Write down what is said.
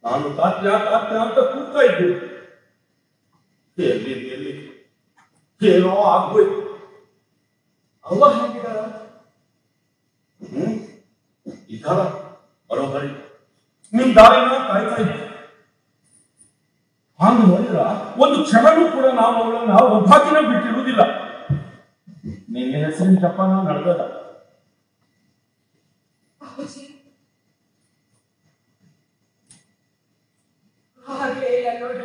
ನಾನು ತಾತ್ಯ ತಾತ್ಯ ಅಂತ ಕೂಗ್ತಾ ಇದ್ದೆ ಎಲ್ಲಿ ಎಲ್ಲಿ ಏನೋ ಆಗ್ಬೋಯ್ತು ಅವ ಹೇಗಿದ್ದಾಳ ಹ್ಮ್ ಇದ್ದಾಳ ಬರೋಬರಿ ನಿಮ್ ದಾರಿನ ಕಾಯ್ತಾ ಇದ್ದೆ ಹಾಗೆ ನೋಡಿದ್ರ ಒಂದು ಕ್ಷಣನೂ ಕೂಡ ನಾವು ಅವಳನ್ನ ಒಬ್ಬಾಕಿನ ಬಿಟ್ಟಿರುವುದಿಲ್ಲ ನಿನ್ನ ಹೆಸರಿನ ಜಪಾನ ನಡೆದದ ಅಪ್ಪಾಜಿ ಹಾಗೆ ಇಲ್ಲ ನೋಡ್ರಿ